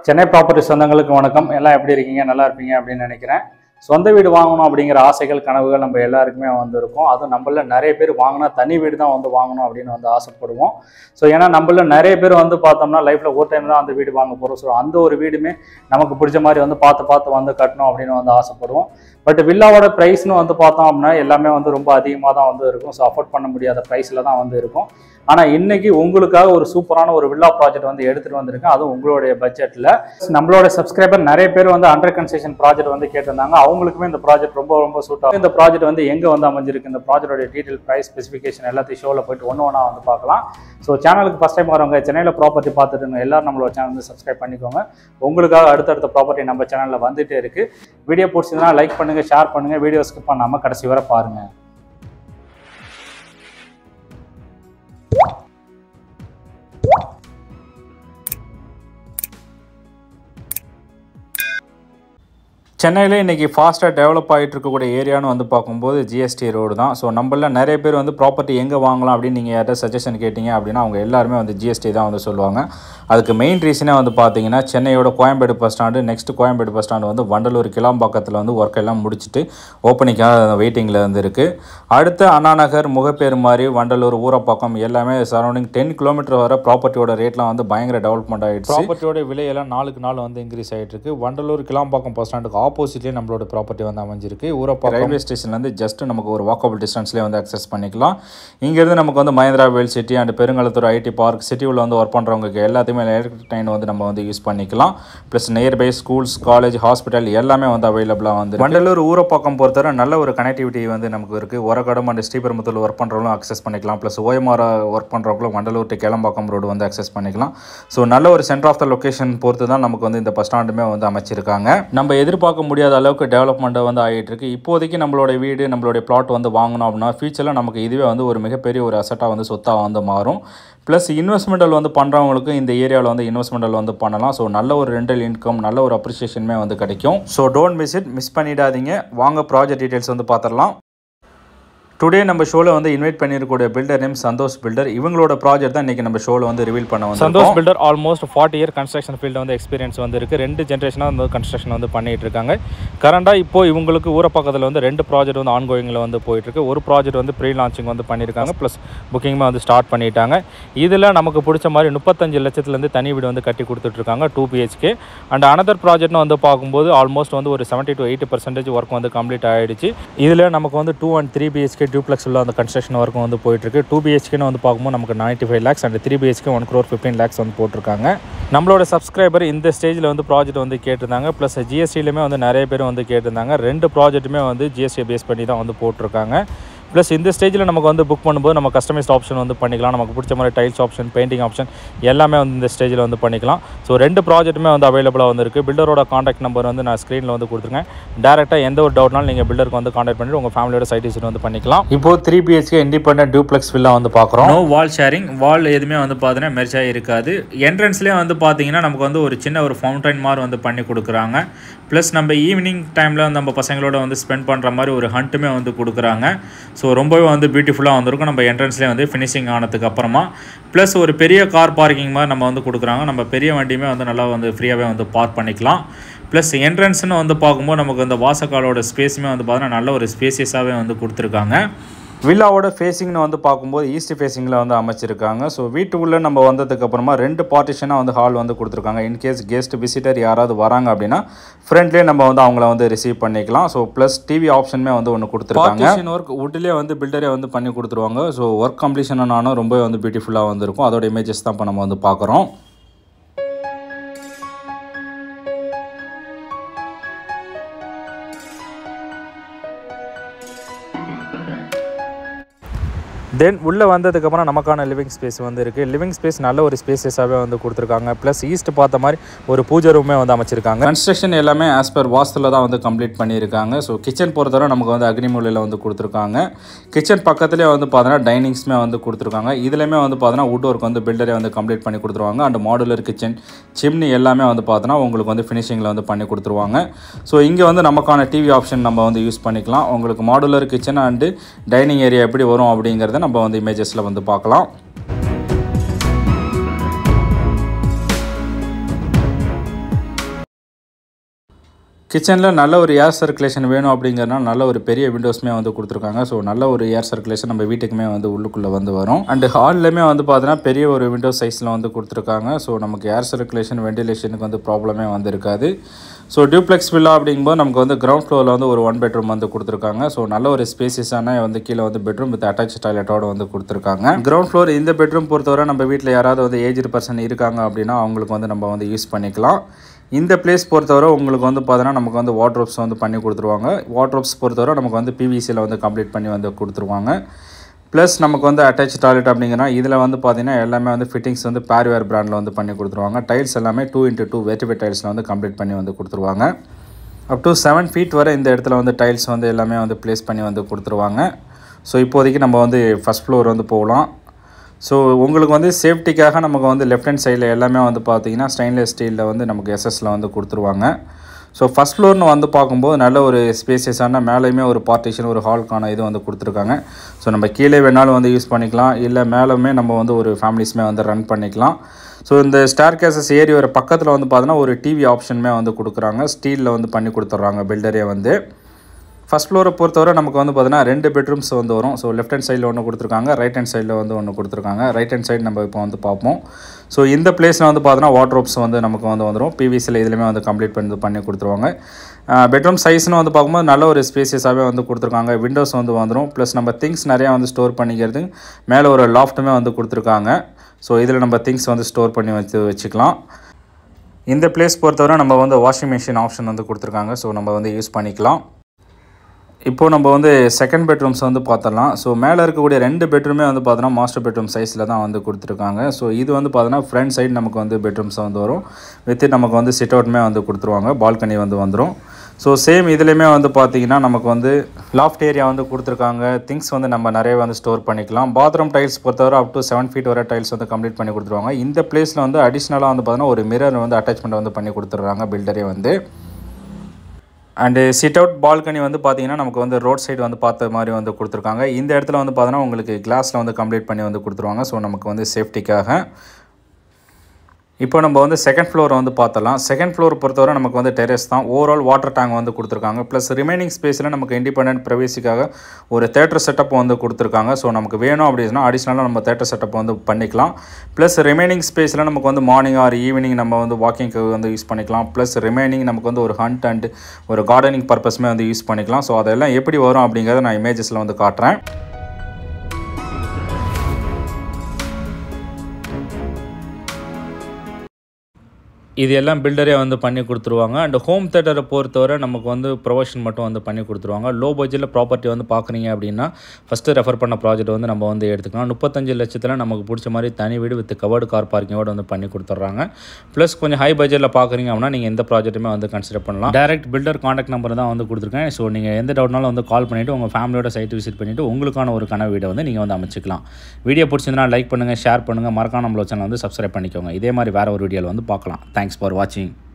Chennai property சொந்தங்களுக்கு வணக்கம் எல்லாம் எப்படி இருக்கீங்க நல்லா இருப்பீங்க அப்படின்னு நினைக்கிறேன் சொந்த வீடு வாங்கணும் அப்படிங்கிற ஆசைகள் கனவுகள் நம்ம எல்லாருக்குமே வந்து இருக்கும் அதுவும் நம்மள நிறைய பேர் வாங்கினா தனி வீடு தான் வந்து வாங்கணும் அப்படின்னு வந்து ஆசைப்படுவோம் ஸோ ஏன்னா நம்மள நிறைய பேர் வந்து பார்த்தோம்னா லைஃப்பில் ஒரு டைம் தான் அந்த வீடு வாங்க போகிறோம் ஸோ அந்த ஒரு வீடுமே நமக்கு பிடிச்ச மாதிரி வந்து பார்த்து பார்த்து வந்து கட்டணும் அப்படின்னு வந்து ஆசைப்படுவோம் பட் வில்லாவோட ப்ரைஸ்னு வந்து பார்த்தோம் அப்படின்னா எல்லாமே வந்து ரொம்ப அதிகமாக தான் வந்து இருக்கும் ஸோ அஃபோர்ட் பண்ண முடியாத ப்ரைஸில் தான் வந்து இருக்கும் ஆனால் இன்னைக்கு உங்களுக்காக ஒரு சூப்பரான ஒரு வில்லா ப்ராஜெக்ட் வந்து எடுத்துகிட்டு வந்திருக்கேன் அதுவும் உங்களுடைய பட்ஜெட்டில் நம்மளோட சப்ஸ்கிரைபர் நிறைய பேர் வந்து அண்டர் கன்ஸ்ட்ரக்ஷன் ப்ராஜெக்ட் வந்து கேட்டிருந்தாங்க அவங்களுக்குமே இந்த ப்ராஜெக்ட் ரொம்ப ரொம்ப சூட் ஆகும் இந்த ப்ராஜெக்ட் வந்து எங்கே வந்து அமைஞ்சிருக்கு இந்த ப்ராஜெக்டோட டீட்டெயில் ப்ரைஸ் ஸ்பெசிஃபிகேஷன் எல்லாத்தையும் ஷோவில் போயிட்டு ஒன்று ஒன்றா வந்து பார்க்கலாம் ஸோ சேனலுக்கு ஃபஸ்ட் டைம் வரவங்க சென்னையில் ப்ராப்பர்ட்டி பார்த்துட்டு இருங்க எல்லாரும் நம்மளோட சேனல் வந்து சப்ஸ்கிரைப் பண்ணிக்கோங்க உங்களுக்காக அடுத்தடுத்த ப்ராப்பர்ட்டி நம்ம சேனலில் வந்துட்டே இருக்கு வீடியோ பிடிச்சதுன்னா லைக் பண்ணுங்கள் ஷேர் பண்ணுங்கள் வீடியோ ஸ்கிப் பண்ணாமல் கடைசி வரை பாருங்கள் சென்னையில் இன்றைக்கி ஃபாஸ்ட்டாக டெவலப் ஆகிட்டு இருக்கக்கூடிய ஏரியான்னு வந்து பார்க்கும்போது ஜிஎஸ்டி ரோடு தான் ஸோ நம்மள நிறைய பேர் வந்து ப்ராப்பர்ட்டி எங்கே வாங்கலாம் அப்படின்னு நீங்கள் யார்ட்ட சஜஷன் கேட்டிங்க அப்படின்னா அவங்க எல்லாருமே வந்து ஜிஎஸ்டி தான் வந்து சொல்லுவாங்க அதுக்கு மெயின் ரீசனே வந்து பார்த்தீங்கன்னா சென்னையோட Koyambedu bus stand next Koyambedu bus stand வந்து வண்டலூர் கிளாம்பாக்கத்தில் வந்து ஒர்க் எல்லாம் முடிச்சுட்டு ஓப்பனிங்காக வெயிட்டிங்கில் வந்து இருக்குது அடுத்து அண்ணா நகர் முகப்பேர் மாதிரி வண்டலூர் ஊரப்பாக்கம் எல்லாமே சரௌண்டிங் டென் கிலோமீட்டர் வர ப்ராப்பர்ட்டியோட ரேட்லாம் வந்து பயங்கர டெவலப்மெண்ட் ஆகிடுச்சு ப்ராப்பர்ட்டியோட விலையெல்லாம் நாளுக்கு நாள் வந்து இன்க்ரீஸ் ஆகிட்டு இருக்கு வண்டலூர் கிளாம்பாக்கம் பஸ் ஸ்டாண்டுக்கு ஆப்போசிட்லேயே நம்மளோட ப்ராப்பர்ட்டி வந்து அமைஞ்சிருக்கு ஊரப்பாக்கம் ரயில்வே ஸ்டேஷன்லேருந்து ஜஸ்ட் நமக்கு ஒரு வாக்கபிள் டிஸ்டன்ஸ்லேயே வந்து அக்சஸ் பண்ணிக்கலாம் இங்கேருந்து நமக்கு வந்து Mahindra world city and Perungalathur IT park city உள்ள வந்து ஒர்க் பண்ணுறவங்களுக்கு எல்லாத்தையுமே எலக்ட்ரிக் ட்ரெயின் வந்து நம்ம வந்து யூஸ் பண்ணிக்கலாம் plus nearby schools college hospital எல்லாமே வந்து அவைலபிளாக வந்து வண்டலூர் ஊரப்பாக்கம் பொறுத்தவரை நல்ல ஒரு கனெக்டிவிட்டி வந்து நமக்கு இருக்குது உரகடம் அண்ட் ஸ்ரீபெரும்புத்தூர் ஒர்க் பண்ணுறவங்களும் அக்சஸ் பண்ணிக்கலாம் ப்ளஸ் ஓஎம்ஆர் ஒர்க் பண்ணுறவங்களும் வண்டலூர் டு கேளம்பாக்கம் ரோடு வந்து அக்சஸ் பண்ணிக்கலாம் ஸோ நல்ல ஒரு சென்டர் ஆஃப் த லொக்கேஷன் பொறுத்து தான் நமக்கு வந்து இந்த பஸ் ஸ்டாண்டுமே வந்து அமைச்சிருக்காங்க நம்ம எதிர்பார்க்க முடியாத அளவுக்கு டெவலப்மெண்ட்டை வந்து ஆகிட்டு இருக்கு இப்போதைக்கு நம்மளோட வீடு நம்மளுடைய பிளாட் வந்து வாங்கணும் அப்படின்னா ஃபியூச்சரில் நமக்கு இதுவே வந்து ஒரு மிகப்பெரிய ஒரு அசட்டாக வந்து சொத்தாக வந்து மாறும் ப்ளஸ் இன்வெஸ்ட்மெண்டல் வந்து பண்ணுறவங்களுக்கு இந்த ஏரியாவில் வந்து இன்வெஸ்ட்மெண்டல் வந்து பண்ணலாம் ஸோ நல்ல ஒரு ரெண்டல் இன்கம் நல்ல ஒரு அப்ரிசியேஷனுமே வந்து கிடைக்கும் so don't miss it miss பண்ணிடாதீங்க வாங்க ப்ராஜெக்ட் டீட்டெயில்ஸ் வந்து பார்த்துடலாம் டுடே நம்ம ஷோவில் வந்து இன்வைட் பண்ணியிருக்கக்கூடிய பில்டர் நேம் சந்தோஷ் பில்டர் இவங்களோட ப்ராஜெக்ட் தான் இன்றைக்கி நம்ம ஷோவில் வந்து ரிவீல் பண்ண வந்து Santhosh builder almost forty year construction field வந்து எக்ஸ்பீரியன்ஸ் வந்து இருக்குது ரெண்டு ஜென்ரேஷனாக வந்து கன்ஸ்ட்ரக்ஷன் வந்து பண்ணிட்டு இருக்காங்க கரண்டாக இப்போ இவங்களுக்கு ஊரப்பக்கத்தில் வந்து ரெண்டு ப்ராஜெக்ட் வந்து ஆன்கோயிங்கில் வந்து போயிட்டுருக்கு ஒரு ப்ராஜெக்ட் வந்து ப்ரீ லான்ச்சிங் வந்து பண்ணியிருக்காங்க ப்ளஸ் புக்கிங்குமே வந்து ஸ்டார்ட் பண்ணிட்டாங்க இதில் நமக்கு பிடிச்ச மாதிரி முப்பத்தஞ்சு லட்சத்துலேருந்து தனி வீடு வந்து கட்டி கொடுத்துட்ருக்காங்க டூ பிஹெச்கே அண்ட் அனதர் ப்ராஜெக்ட்னு வந்து பார்க்கும்போது ஆல்மோஸ்ட் வந்து ஒரு seventy to eighty percentage work வந்து கம்ப்ளீட் ஆகிடுச்சு இதில் நமக்கு வந்து two and three BHK duplex உள்ள அந்த கன்ஸ்ட்ரக்ஷன் ஒர்க்கும் வந்து போயிட்டுருக்கு டூ பிஹெச்கேன்னு வந்து பார்க்கும்போது நமக்கு ninety five lakhs and three BHK one crore fifteen lakhs வந்து போட்டிருக்காங்க நம்மளோட சப்ஸ்கிரைபர் இந்த ஸ்டேஜில் வந்து ப்ராஜெக்ட் வந்து கேட்டிருந்தாங்க ப்ளஸ் ஜிஎஸ்டிலையுமே வந்து நிறைய பேர் வந்து கேட்டிருந்தாங்க ரெண்டு ப்ராஜெக்ட்டுமே வந்து ஜிஎஸ்டி பேஸ் பண்ணி தான் வந்து போட்டிருக்காங்க ப்ளஸ் இந்த ஸ்டேஜில் நமக்கு வந்து புக் பண்ணும்போது நம்ம கஸ்டமைஸ்ட் ஆப்ஷன் வந்து பண்ணிக்கலாம் நமக்கு பிடிச்ச மாதிரி டைல்ஸ் ஆப்ஷன் பெயிண்டிங் ஆப்ஷன் எல்லாமே வந்து இந்த ஸ்டேஜில் வந்து பண்ணிக்கலாம் ஸோ ரெண்டு ப்ராஜெக்ட்டுமே வந்து அவைலபிளாக வந்து இருக்குது பில்டரோட காண்டாக்ட் நம்பர் வந்து நான் ஸ்க்ரீனில் வந்து கொடுத்துருக்கேன் டேரெக்டாக எந்த ஒரு டவுட்னாலும் நீங்கள் பில்டருக்கு வந்து காண்டாக்ட் பண்ணிட்டு உங்கள் ஃபேமிலியோட சைட் விசிட் வந்து பண்ணிக்கலாம் இப்போ three BHK independent duplex villa வந்து பார்க்குறோம் நோ வால் ஷேரிங் வால் எதுவுமே வந்து பார்த்தீங்கன்னா மெர்ச்சாக இருக்காது என்ட்ரன்ஸ்லேயே வந்து பார்த்தீங்கன்னா நமக்கு வந்து ஒரு சின்ன ஒரு ஃபவுண்டைன் மாதிரி வந்து பண்ணி கொடுக்குறாங்க ப்ளஸ் நம்ம ஈவினிங் டைமில் நம்ம பசங்களோட வந்து ஸ்பெண்ட் பண்ணுற மாதிரி ஒரு ஹண்ட்டுமே வந்து கொடுக்குறாங்க ஸோ ரொம்பவே வந்து பியூட்டிஃபுல்லாக வந்திருக்கும் நம்ம என்ட்ரன்ஸ்லேயே வந்து ஃபினிஷிங் ஆனதுக்கு அப்புறமா ப்ளஸ் ஒரு பெரிய கார் பார்க்கிங் மாதிரி நம்ம வந்து கொடுக்குறாங்க நம்ம பெரிய வண்டியுமே வந்து நல்லா வந்து ஃப்ரீயாகவே வந்து பார்க் பண்ணிக்கலாம் ப்ளஸ் என்ட்ரன்ஸ்னு வந்து பார்க்கும்போது நமக்கு இந்த வாசக்காலோட ஸ்பேஸுமே வந்து பார்த்தீங்கன்னா நல்ல ஒரு ஸ்பேசியஸாகவே வந்து கொடுத்துருக்காங்க வில்லாவோட ஃபேஸிங்னு வந்து பார்க்கும்போது ஈஸ்ட் ஃபேஸிங்கில் வந்து அமைச்சிருக்காங்க ஸோ வீட்டுக்குள்ளே நம்ம வந்ததுக்கு அப்புறமா ரெண்டு பார்ட்டிஷனாக வந்து ஹால் வந்து கொடுத்துருக்காங்க இன்கேஸ் கெஸ்ட் விசிட்டர் யாராவது வராங்க அப்படின்னா ஃப்ரண்ட்லேயே நம்ம வந்து அவங்கள வந்து ரிசீவ் பண்ணிக்கலாம் ஸோ ப்ளஸ் டிவி ஆப்ஷனுமே வந்து ஒன்று கொடுத்துருக்காங்க ஒர்க் வுட்லேயே வந்து பில்டரே வந்து பண்ணி கொடுத்துருவாங்க ஸோ ஒர்க் கம்ப்ளீஷன் ஆனாலும் ரொம்ப வந்து பியூட்டிஃபுல்லாக வந்திருக்கும் அதோட இமேஜஸ் தான் இப்போ நம்ம வந்து பார்க்குறோம் தென் உள்ளே வந்ததுக்கப்புறம் நமக்கான லிவிங் ஸ்பேஸ் வந்து இருக்குது லிவிங் ஸ்பேஸ் நல்ல ஒரு ஸ்பேசஸாகவே வந்து கொடுத்துருக்காங்க ப்ளஸ் ஈஸ்ட் பார்த்த மாதிரி ஒரு பூஜை ரூமே வந்து அமைச்சிருக்காங்க கன்ஸ்ட்ரக்ஷன் எல்லாமே ஆஸ் பர் வாஸ்துல தான் வந்து கம்ப்ளீட் பண்ணியிருக்காங்க ஸோ கிச்சன் பொறுத்தவரை நமக்கு வந்து அக்னிமூலையில் வந்து கொடுத்துருக்காங்க கிச்சன் பக்கத்துலேயே வந்து பார்த்தோன்னா டைனிங்ஸ்மே வந்து கொடுத்துருக்காங்க இதுலையுமே வந்து பார்த்தோன்னா வுட் ஒர்க் வந்து பில்டரே வந்து கம்ப்ளீட் பண்ணி கொடுத்துருவாங்க அண்ட் மாடுலர் கிச்சன் சிம்னி எல்லாமே வந்து பார்த்தோன்னா உங்களுக்கு வந்து ஃபினிஷிங்கில் வந்து பண்ணி கொடுத்துருவாங்க ஸோ இங்கே வந்து நமக்கான டிவி ஆப்ஷன் நம்ம வந்து யூஸ் பண்ணிக்கலாம் உங்களுக்கு modular kitchen and dining area எப்படி வரும் அப்படிங்கிறத நம்ம வந்து இமேஜஸில் வந்து பார்க்கலாம் கிச்சனில் நல்ல ஒரு ஏர் சர்க்குலேஷன் வேணும் அப்படிங்கிறனால நல்ல ஒரு பெரிய விண்டோஸ்மே வந்து கொடுத்துருக்காங்க ஸோ நல்ல ஒரு ஏர் சர்க்குலேஷன் நம்ம வீட்டுக்குமே வந்து உள்ளுக்குள்ளே வந்து வரும் அண்ட் ஹால்லையுமே வந்து பார்த்தீங்கன்னா பெரிய ஒரு விண்டோ சைஸில் வந்து கொடுத்துருக்காங்க ஸோ நமக்கு ஏர் சர்க்குலேஷன் வெண்டிலேஷனுக்கு வந்து ப்ராப்ளமே வந்து இருக்காது ஸோ டியூப்ளெக்ஸ் வில்லா அப்படிங்கும்போது நமக்கு வந்து கிரவுண்ட் ஃப்ளோரில் வந்து ஒரு ஒன் பெட்ரூம் வந்து கொடுத்துருக்காங்க ஸோ நல்ல ஒரு ஸ்பேசியஸான வந்து கீழே வந்து பெட்ரூம் வித் அட்டாச் டாய்லெட்டோட வந்து கொடுத்துருக்காங்க கிரவுண்ட் ஃப்ளோர் இந்த பெட்ரூம் பொறுத்தவரை நம்ம வீட்டில் யாராவது வந்து ஏஜ்டு பர்சன் இருக்காங்க அப்படின்னா அவங்களுக்கு வந்து நம்ம வந்து யூஸ் பண்ணிக்கலாம் இந்த பிளேஸ் பொறுத்தவரை உங்களுக்கு வந்து பார்த்தீங்கன்னா நமக்கு வந்து வாட்ரோப்ஸ் வந்து பண்ணி கொடுத்துருவாங்க வாட்ரோப்ஸ் பொறுத்தவரை நமக்கு வந்து பிவிசியில் வந்து கம்ப்ளீட் பண்ணி வந்து கொடுத்துருவாங்க ப்ளஸ் நமக்கு வந்து அட்டாச் டாய்லெட் அப்படிங்கன்னா இதில் வந்து பார்த்தீங்கன்னா எல்லாமே வந்து ஃபிட்டிங்ஸ் வந்து பேர்வேர் பிராண்டில் வந்து பண்ணி கொடுத்துருவாங்க டைல்ஸ் எல்லாமே டூ இன்ட்டு டூ வெட்டிவே டைல்ஸில் வந்து கம்ப்ளீட் பண்ணி வந்து கொடுத்துருவாங்க அப் டு செவன் ஃபீட் வரை இந்த இடத்துல வந்து டைல்ஸ் வந்து எல்லாமே வந்து ப்ளேஸ் பண்ணி வந்து கொடுத்துருவாங்க ஸோ இப்போதைக்கு நம்ம வந்து ஃபஸ்ட் ஃப்ளோர் வந்து போகலாம் ஸோ உங்களுக்கு வந்து சேஃப்டிக்காக நமக்கு வந்து லெஃப்ட் ஹேண்ட் சைடில் எல்லாமே வந்து பார்த்தீங்கன்னா ஸ்டெயின்லெஸ் ஸ்டீலில் வந்து நமக்கு எஸ்எஸ்ல வந்து கொடுத்துருவாங்க ஸோ ஃபஸ்ட் ஃப்ளோர்னு வந்து பார்க்கும்போது நல்ல ஒரு ஸ்பேசியஸான மேலேயுமே ஒரு பார்ட்டிஷன் ஒரு ஹால்க்கான இது வந்து கொடுத்துருக்காங்க ஸோ நம்ம கீழே வேணாலும் வந்து யூஸ் பண்ணிக்கலாம் இல்லை மேலுமே நம்ம வந்து ஒரு ஃபேமிலிஸ்மே வந்து ரன் பண்ணிக்கலாம் ஸோ இந்த ஸ்டார் கேசஸ் ஏறி வர பக்கத்தில் வந்து பார்த்தீங்கன்னா ஒரு டிவி ஆப்ஷனுமே வந்து கொடுக்குறாங்க ஸ்டீலில் வந்து பண்ணி கொடுத்துட்றாங்க பில்டரே வந்து ஃபஸ்ட் ஃப்ளோரை பொறுத்தவரை நமக்கு வந்து பார்த்தீங்கன்னா ரெண்டு பெட்ரூம்ஸ் வந்து வரும் ஸோ லெஃப்ட் ஹேண்ட் சைடில் ஒன்று கொடுத்துருக்காங்க ரைட் ஹேண்ட் சைடில் வந்து ஒன்று கொடுத்துருக்காங்க ரைட் ஹேண்ட் சைடு நம்ம இப்போ வந்து பார்ப்போம் ஸோ இந்த பிளேஸில் வந்து பார்த்தோன்னா வாட்ரோப்ஸ் வந்து நமக்கு வந்து வந்துடும் பிவிசியில் இதுலேயுமே வந்து கம்ப்ளீட் பண்ணி பண்ணி கொடுத்துருவாங்க பெட்ரூம் சைஸ்னு வந்து பார்க்கும்போது நல்ல ஒரு ஸ்பேசியஸாகவே வந்து கொடுத்துருக்காங்க விண்டோஸ் வந்து வந்துடும் ப்ளஸ் நம்ம திங்ஸ் நிறையா வந்து ஸ்டோர் பண்ணிக்கிறது மேலே ஒரு லாஃப்ட்டுமே வந்து கொடுத்துருக்காங்க ஸோ இதில் நம்ம திங்ஸ் வந்து ஸ்டோர் பண்ணி வச்சு வச்சுக்கலாம் இந்த பிளேஸ் பொறுத்தவரை நம்ம வந்து வாஷிங் மிஷின் ஆப்ஷன் வந்து கொடுத்துருக்காங்க ஸோ நம்ம வந்து யூஸ் பண்ணிக்கலாம் இப்போது நம்ம வந்து செகண்ட் பெட்ரூம்ஸ் வந்து பார்த்தலாம் ஸோ மேலே இருக்கக்கூடிய ரெண்டு பெட்ரூமே வந்து பார்த்தோன்னா மாஸ்டர் பெட்ரூம் சைஸில் தான் வந்து கொடுத்துருக்காங்க ஸோ இது வந்து பார்த்தோன்னா ஃப்ரண்ட் சைடு நமக்கு வந்து பெட்ரூம்ஸ் வந்து வரும் வித் நமக்கு வந்து சிட் அவுட்மே வந்து கொடுத்துருவாங்க பால்கனி வந்து வந்துடும் ஸோ சேம் இதுலேயுமே வந்து பார்த்தீங்கன்னா நமக்கு வந்து லாஃப்ட் ஏரியா வந்து கொடுத்துருக்காங்க திங்ஸ் வந்து நம்ம நிறைய வந்து ஸ்டோர் பண்ணிக்கலாம் பாத்ரூம் டைல்ஸ் பொறுத்தவரை அப் டு செவன் ஃபீட் வரை டைல்ஸ் வந்து கம்ப்ளீட் பண்ணி கொடுத்துருவாங்க இந்த பிளேஸில் வந்து அடிஷ்னலாக வந்து பார்த்தீங்கன்னா ஒரு மிரர் வந்து அட்டாச்மெண்ட் வந்து பண்ணி கொடுத்துட்றாங்க பில்டரே வந்து அண்டு சிட் அவுட் பால்கனி வந்து பார்த்தீங்கன்னா நமக்கு வந்து ரோட் சைடு வந்து பார்த்த மாதிரி வந்து கொடுத்துருக்காங்க இந்த இடத்துல வந்து பார்த்தோன்னா உங்களுக்கு கிளாஸில் வந்து கம்ப்ளீட் பண்ணி வந்து கொடுத்துருவாங்க ஸோ நமக்கு வந்து சேஃப்டிக்காக இப்போ நம்ம வந்து செகண்ட் ஃப்ளோர் வந்து பார்த்தலாம் செகண்ட் ஃப்ளோர் பொறுத்தவரை நமக்கு வந்து டெரஸ் தான் ஓவரால் வாட்டர் டேங்க் வந்து கொடுத்துருக்காங்க ப்ளஸ் ரிமைனிங் ஸ்பேஸில் நமக்கு இண்டிபெண்டன்ட் ப்ரைவேசிக்காக ஒரு தேட்டர் செட்டப் வந்து கொடுத்துருக்காங்க ஸோ நமக்கு வேணும் அப்படின்னா அடிஷ்னலாக நம்ம தேட்டர் செட்டப் வந்து பண்ணிக்கலாம் ப்ளஸ் ரிமைனிங் ஸ்பேஸில் நமக்கு வந்து மார்னிங் ஆர் ஈவினிங் நம்ம வந்து வாக்கிங்க்கு வந்து யூஸ் பண்ணிக்கலாம் ப்ளஸ் ரிமைனிங் நமக்கு வந்து ஒரு ஹண்ட் அண்ட் ஒரு கார்டனிங் பர்பஸ்மே வந்து யூஸ் பண்ணிக்கலாம் ஸோ அதெல்லாம் எப்படி வரும் அப்படிங்கிறத நான் இமேஜஸில் வந்து காட்டுறேன் இது எல்லாம் பில்டரே வந்து பண்ணி கொடுத்துருவாங்க அண்ட் ஹோம் தேட்டரை பொறுத்தவரை நமக்கு வந்து ப்ரொவஷன் மட்டும் வந்து பண்ணி கொடுத்துருவாங்க லோ பட்ஜெட்டில் ப்ராப்பர்ட்டி வந்து பார்க்குறீங்க அப்படின்னா ஃபஸ்ட்டு ரெஃபர் பண்ண ப்ராஜெக்ட் வந்து நம்ம வந்து எடுத்துக்கலாம் முப்பத்தஞ்சு லட்சத்தில் நமக்கு பிடிச்ச மாதிரி தனி வீடு வித் கவர்டு கார் பார்க்கிங்கோட வந்து பண்ணி கொடுத்துட்றாங்க ப்ளஸ் கொஞ்சம் ஹை பட்ஜெட்டில் பார்க்குறீங்க அப்படின்னா நீங்கள் எந்த ப்ராஜெக்ட்டுமே வந்து கன்சிடர் பண்ணலாம் டேரக்ட் பில்டர் காண்டாக்ட் நம்பர் தான் வந்து கொடுத்துருக்கேன் ஸோ நீங்கள் எந்த டவுட்னாலும் வந்து கால் பண்ணிவிட்டு உங்கள் ஃபேமிலியோட சைட் விசிட் பண்ணிவிட்டு உங்களுக்கான ஒரு கனவு வீடை வந்து நீங்கள் வந்து அமைச்சிக்கலாம் வீடியோ பிடிச்சிருந்தா லைக் பண்ணுங்கள் ஷேர் பண்ணுங்கள் மறக்காம நம்மளோட சேனல் வந்து சப்ஸ்கிரைப் பண்ணிக்கோங்க இதே மாதிரி வேறு ஒரு வீடியோவில் வந்து பார்க்கலாம் தேங்க்ஸ் ஃபார் வாட்சிங்